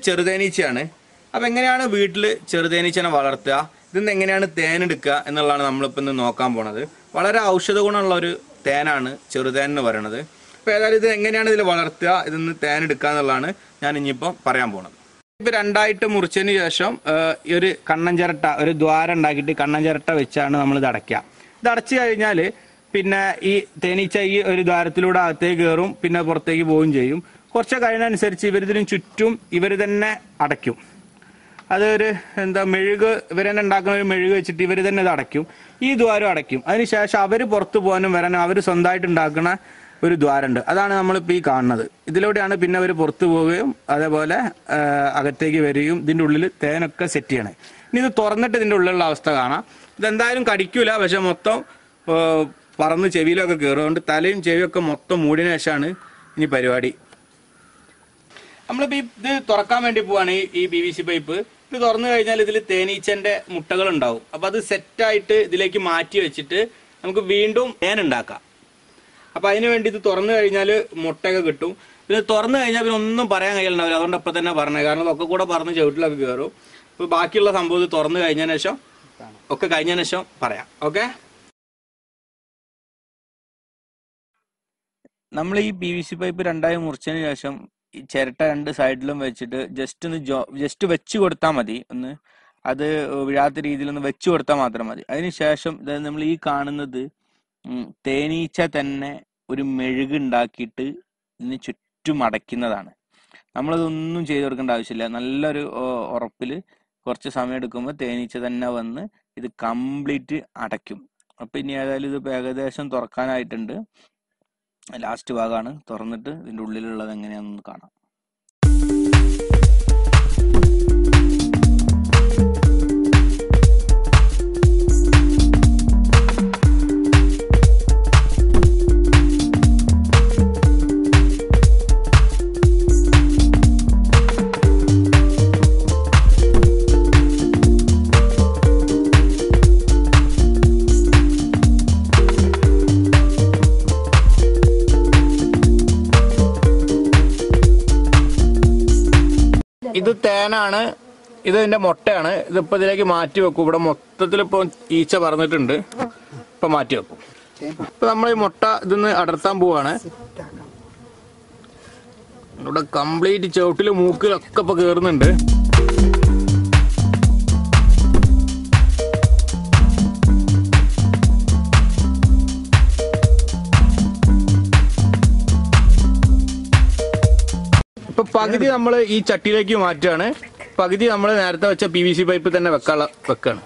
ചെറുതേനീച്ചയാണ് അപ്പം എങ്ങനെയാണ് വീട്ടിൽ ചെറുതേനീച്ചനെ വളർത്തുക ഇതിന്ന് എങ്ങനെയാണ് തേൻ എടുക്കുക എന്നുള്ളതാണ് നമ്മളിപ്പോൾ ഇന്ന് നോക്കാൻ പോണത് വളരെ ഔഷധ ഗുണമുള്ള ഒരു തേനാണ് ചെറുതേൻ എന്ന് പറയുന്നത് അപ്പോൾ ഏതായാലും ഇത് എങ്ങനെയാണ് ഇതിൽ വളർത്തുക ഇതിന്ന് തേൻ എടുക്കുക എന്നുള്ളതാണ് ഞാൻ ഇനിയിപ്പോൾ പറയാൻ പോണത് ഇപ്പൊ രണ്ടായിട്ട് മുറിച്ചതിന് ശേഷം ആ, ഈ ഒരു കണ്ണൻ ചിരട്ട ഒരു ദ്വാരം ഉണ്ടാക്കിയിട്ട് കണ്ണൻ ചിരട്ട വെച്ചാണ് നമ്മൾ ഇത് അടയ്ക്കുക ഇത് അടച്ചു കഴിഞ്ഞാൽ പിന്നെ ഈ തേനീച്ച ഈ ഒരു ദ്വാരത്തിലൂടെ അകത്തേക്ക് കയറും പിന്നെ പുറത്തേക്ക് പോവുകയും ചെയ്യും കുറച്ച് കഴിയുന്നതനുസരിച്ച് ഇവരിതിനും ചുറ്റും ഇവർ തന്നെ അടയ്ക്കും അതൊരു എന്താ മെഴുക് ഇവർ തന്നെ ഉണ്ടാക്കുന്ന ഒരു മെഴുക് വെച്ചിട്ട് ഇവർ തന്നെ ഇത് അടയ്ക്കും ഈ ദ്വാരം അടയ്ക്കും അതിനുശേഷം അവർ പുറത്തു പോകാനും വരാനും അവർ സ്വന്തമായിട്ട് ഉണ്ടാക്കുന്ന ഒരു ദ്വാരമുണ്ട് അതാണ് നമ്മളിപ്പോൾ ഈ കാണുന്നത് ഇതിലൂടെയാണ് പിന്നെ അവർ പുറത്തു പോവുകയും അതേപോലെ ആ, അകത്തേക്ക് വരികയും ഇതിൻ്റെ ഉള്ളിൽ തേനൊക്കെ സെറ്റ് ചെയ്യണേ ഇനി ഇത് തുറന്നിട്ട് ഇതിൻ്റെ ഉള്ളിലുള്ള അവസ്ഥ കാണാം ഇതെന്തായാലും കടിക്കൂല പക്ഷെ മൊത്തം ആ, പറന്ന് ചെവിയിലൊക്കെ കയറും അതുകൊണ്ട് തലയും ചെവിയൊക്കെ മൊത്തം മൂടിന് ശേഷമാണ് ഇനി പരിപാടി നമ്മളിപ്പോ ഈ ഇത് തുറക്കാൻ വേണ്ടി പോവാണ് ഈ- ഈ പി വി സി പൈപ്പ് ഇത് തുറന്നു കഴിഞ്ഞാൽ ഇതിൽ തേനീച്ചന്റെ മുട്ടകൾ ഉണ്ടാവും അപ്പൊ അത് സെറ്റായിട്ട് ഇതിലേക്ക് മാറ്റി വെച്ചിട്ട് നമുക്ക് വീണ്ടും തേൻ ഉണ്ടാക്കാം അപ്പൊ അതിന് വേണ്ടി ഇത് തുറന്നു കഴിഞ്ഞാൽ മുട്ടയൊക്കെ കിട്ടും പിന്നെ തുറന്നു കഴിഞ്ഞാൽ പിന്നെ ഒന്നും പറയാൻ കഴിയലുണ്ടാവില്ല അതുകൊണ്ട് ഇപ്പൊ തന്നെ പറഞ്ഞത് കാരണം ഇതൊക്കെ കൂടെ പറഞ്ഞ് ചവിട്ടിലൊക്കെ കയറും ഇപ്പൊ ബാക്കിയുള്ള സംഭവം ഇത് തുറന്നു കഴിഞ്ഞതിന് ശേഷം ഒക്കെ കഴിഞ്ഞതിന് ശേഷം പറയാം ഓക്കെ നമ്മൾ ഈ പി വി സി പൈപ്പ് രണ്ടായി മുറിച്ചതിന് ശേഷം ഈ ചിരട്ട രണ്ട് സൈഡിലും വെച്ചിട്ട് ജസ്റ്റ് ഒന്ന് ജോ ജസ്റ്റ് വെച്ച് കൊടുത്താൽ മതി ഒന്ന് അത് വീഴാത്ത രീതിയിൽ ഒന്ന് വെച്ച് കൊടുത്താൽ മാത്രം മതി അതിനുശേഷം നമ്മൾ ഈ കാണുന്നത് ഉം, തേനീച്ച തന്നെ ഒരു മെഴുക് ഉണ്ടാക്കിയിട്ട് ഇതിന് ചുറ്റും അടയ്ക്കുന്നതാണ് നമ്മളതൊന്നും ചെയ്ത് കൊടുക്കേണ്ട ആവശ്യമില്ല നല്ലൊരു ഉറപ്പിൽ കുറച്ച് സമയം എടുക്കുമ്പോൾ തേനീച്ച തന്നെ വന്ന് ഇത് കംപ്ലീറ്റ് അടയ്ക്കും അപ്പൊ ഇനി ഏതായാലും ഇത് ഇപ്പൊ ഏകദേശം തുറക്കാനായിട്ടുണ്ട് ലാസ്റ്റ് ഭാഗമാണ് തുറന്നിട്ട് ഇതിന്റെ ഉള്ളിലുള്ളത് എങ്ങനെയാണെന്ന് കാണാം ഇത് തേനാണ് ഇത് ഇതിന്റെ മുട്ടയാണ് ഇതിപ്പോ ഇതിലേക്ക് മാറ്റി വെക്കും ഇവിടെ മൊത്തത്തിൽ ഇപ്പൊ ഈച്ച പറന്നിട്ടുണ്ട് ഇപ്പൊ മാറ്റി വെക്കും ഇപ്പൊ നമ്മൾ ഈ മുട്ട ഇതിന്ന് അടർത്താൻ പോവാണ് ഇവിടെ കംപ്ലീറ്റ് ചവിട്ടില് മൂക്കിലൊക്കെ ഇപ്പൊ കേറുന്നുണ്ട് ഇപ്പൊ പകുതി നമ്മൾ ഈ ചട്ടിയിലേക്ക് മാറ്റുകയാണ് പകുതി നമ്മൾ നേരത്തെ വെച്ച പി വി സി പൈപ്പ് തന്നെ വെക്കാനുള്ള വെക്കാണ്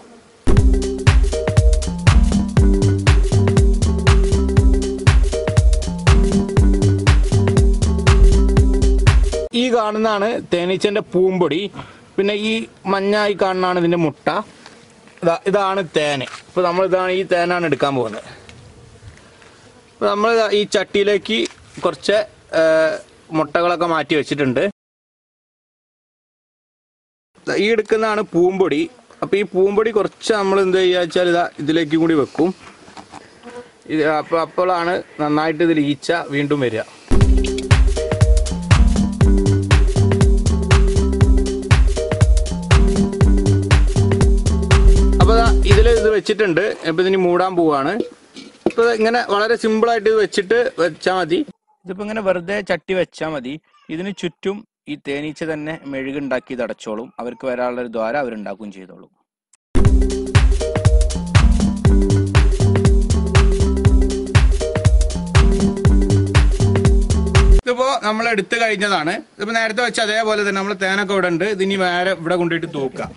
ഈ കാണുന്നതാണ് തേനീച്ചന്റെ പൂമ്പൊടി പിന്നെ ഈ മഞ്ഞായി കാണുന്നതാണ് ഇതിന്റെ മുട്ട ഇതാ ഇതാണ് തേന് ഇപ്പൊ നമ്മൾ ഇതാണ് ഈ തേനാണ് എടുക്കാൻ പോകുന്നത് ഇപ്പൊ നമ്മൾ ഈ ചട്ടിയിലേക്ക് കുറച്ച് ആ, മുട്ടകളൊക്കെ മാറ്റി വെച്ചിട്ടുണ്ട് ദാ ഈ എടുക്കുന്നതാണ് പൂമ്പൊടി അപ്പൊ ഈ പൂമ്പൊടി കുറച്ച് നമ്മൾ എന്ത് ചെയ്യുക വെച്ചാൽ ഇതാ ഇതിലേക്ക് കൂടി വെക്കും ഇത് അപ്പൊ അപ്പോഴാണ് നന്നായിട്ട് ഇതിൽ ഈച്ച വീണ്ടും വരിക അപ്പൊ ദാ ഇതില് ഇത് വെച്ചിട്ടുണ്ട് ഇപ്പൊ ഇതിന് മൂടാൻ പോവാണ് ഇപ്പൊ ദാ ഇങ്ങനെ വളരെ സിമ്പിൾ ആയിട്ട് ഇത് വെച്ചിട്ട് വെച്ചാൽ മതി ഇതിപ്പോ ഇങ്ങനെ വെറുതെ ചട്ടി വെച്ചാൽ മതി ഇതിന് ചുറ്റും ഈ തേനീച്ച തന്നെ മെഴുകുണ്ടാക്കി ഇത് അടച്ചോളും അവർക്ക് വരാനുള്ള ഒരു ദ്വാരം അവരുണ്ടാക്കുകയും ചെയ്തോളും ഇതിപ്പോ നമ്മൾ എടുത്തു കഴിഞ്ഞതാണ് ഇതിപ്പോ നേരത്തെ വെച്ച അതേപോലെ തന്നെ നമ്മൾ തേനൊക്കെ ഇവിടെ ഉണ്ട് ഇതിനി വേറെ ഇവിടെ കൊണ്ടുപോയിട്ട് തൂക്കാം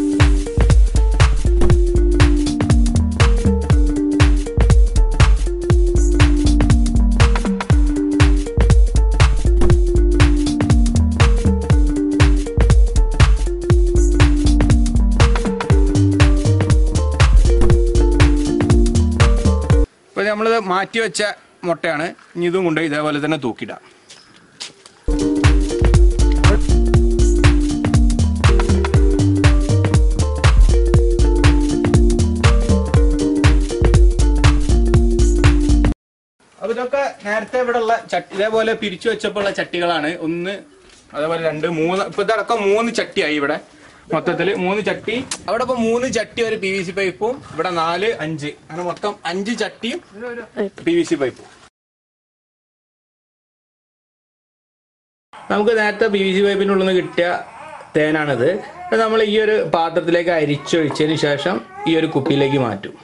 ഇപ്പൊ നമ്മളിത് മാറ്റി വെച്ച മുട്ടയാണ് ഇനി ഇതും കൊണ്ട് ഇതേപോലെ തന്നെ തൂക്കിടാം അപ്പൊ ഇതൊക്കെ നേരത്തെ ഇവിടെ ഉള്ള ചട്ടി ഇതേപോലെ പിരിച്ചു വെച്ചപ്പോൾ ഉള്ള ചട്ടികളാണ് ഒന്ന് അതേപോലെ രണ്ട് മൂന്ന് ഇപ്പൊ ഇതടക്കം മൂന്ന് ചട്ടിയായി ഇവിടെ മൊത്തത്തില് മൂന്ന് ചട്ടി അവിടെ ഇപ്പൊ മൂന്ന് ചട്ടി ഒരു പി വി സി പൈപ്പും ഇവിടെ നാല് അഞ്ച് അങ്ങനെ മൊത്തം അഞ്ച് ചട്ടിയും പി വി സി പൈപ്പും നമുക്ക് നേരത്തെ പി വി സി പൈപ്പിൻ്റെ ഉള്ളിൽ നിന്ന് കിട്ടിയ തേനാണിത് ഇത് നമ്മൾ ഈ ഒരു പാത്രത്തിലേക്ക് അരിച്ചൊഴിച്ചതിന് ശേഷം ഈ ഒരു കുപ്പിയിലേക്ക് മാറ്റും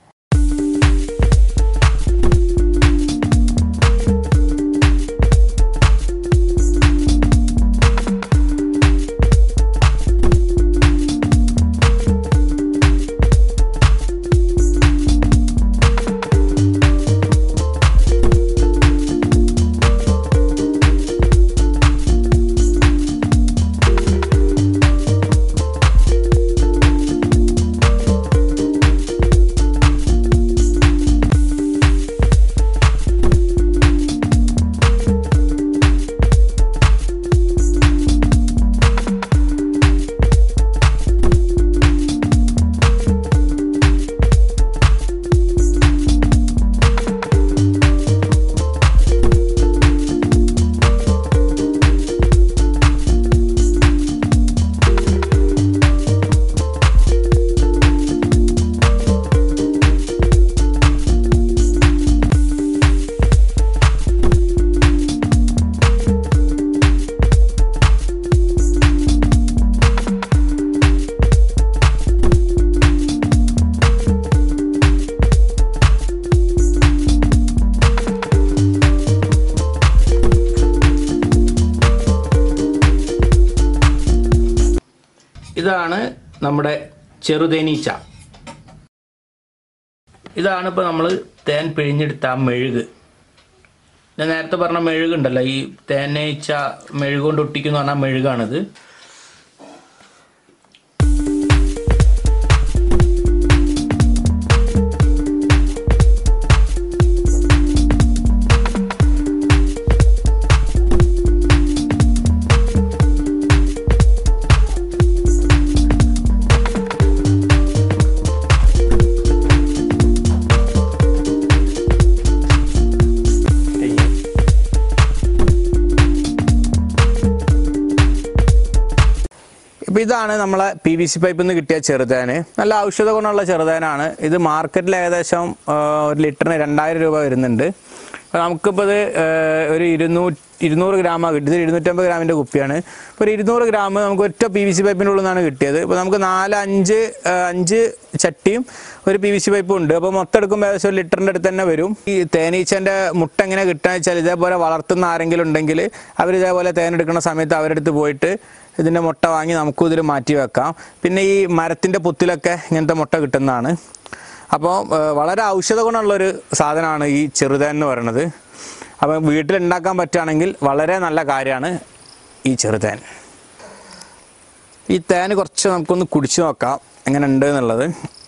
ഇതാണ് നമ്മുടെ ചെറുതേനീച്ച ഇതാണ് ഇപ്പോൾ നമ്മൾ തേൻ പിഴിഞ്ഞെടുത്ത ആ മെഴുക് ഞാൻ നേരത്തെ പറഞ്ഞ മെഴുകുണ്ടല്ലോ ഈ തേനീച്ച മെഴുക് കൊണ്ട് ഒട്ടിക്കുന്ന പറഞ്ഞ മെഴുകാണിത് ഇപ്പം ഇതാണ് നമ്മളെ പി വി സി പൈപ്പിൽ നിന്ന് കിട്ടിയ ചെറുതേന് നല്ല ഔഷധ ഗുണമുള്ള ചെറുതേനാണ് ഇത് മാർക്കറ്റിൽ ഏകദേശം ആ, ഒരു ലിറ്ററിന് രണ്ടായിരം രൂപ വരുന്നുണ്ട് അപ്പോൾ നമുക്കിപ്പോൾ ഇത് ആ, ഒരു ഇരുന്നൂറ്റി ഇരുന്നൂറ് ഗ്രാമാണ് കിട്ടിയത് ഇരുന്നൂറ്റമ്പത് ഗ്രാമിൻ്റെ കുപ്പിയാണ് ഇപ്പോൾ ഒരു ഇരുന്നൂറ് ഗ്രാം നമുക്ക് ഒറ്റ പി വി സി പൈപ്പിൻ്റെ ഉള്ളിൽ നിന്നാണ് കിട്ടിയത് ഇപ്പോൾ നമുക്ക് നാല് അഞ്ച് ആ, അഞ്ച് ചട്ടിയും ഒരു പി വി സി പൈപ്പും ഉണ്ട് അപ്പോൾ മൊത്തം എടുക്കുമ്പോൾ ഏകദേശം ഒരു ലിറ്ററിൻ്റെ അടുത്ത് തന്നെ വരും ഈ തേനീച്ചൻ്റെ മുട്ട എങ്ങനെ കിട്ടുക വെച്ചാൽ ഇതേപോലെ വളർത്തുന്ന ആരെങ്കിലും ഉണ്ടെങ്കിൽ അവർ ഇതേപോലെ തേനെടുക്കുന്ന സമയത്ത് അവരുടെ അടുത്ത് പോയിട്ട് ഇതിൻ്റെ മുട്ട വാങ്ങി നമുക്കും ഇതിൽ മാറ്റി വെക്കാം പിന്നെ ഈ മരത്തിൻ്റെ പുത്തിലൊക്കെ ഇങ്ങനത്തെ മുട്ട കിട്ടുന്നതാണ് അപ്പോൾ ഏഹ്, വളരെ ഔഷധ ഗുണമുള്ളൊരു സാധനമാണ് ഈ ചെറുതേൻ എന്ന് പറയുന്നത് അപ്പോൾ വീട്ടിൽ ഉണ്ടാക്കാൻ പറ്റുകയാണെങ്കിൽ വളരെ നല്ല കാര്യമാണ് ഈ ചെറുതേൻ ഈ തേൻ കുറച്ച് നമുക്കൊന്ന് കുടിച്ചു നോക്കാം എങ്ങനെ ഉണ്ട് എന്നുള്ളത്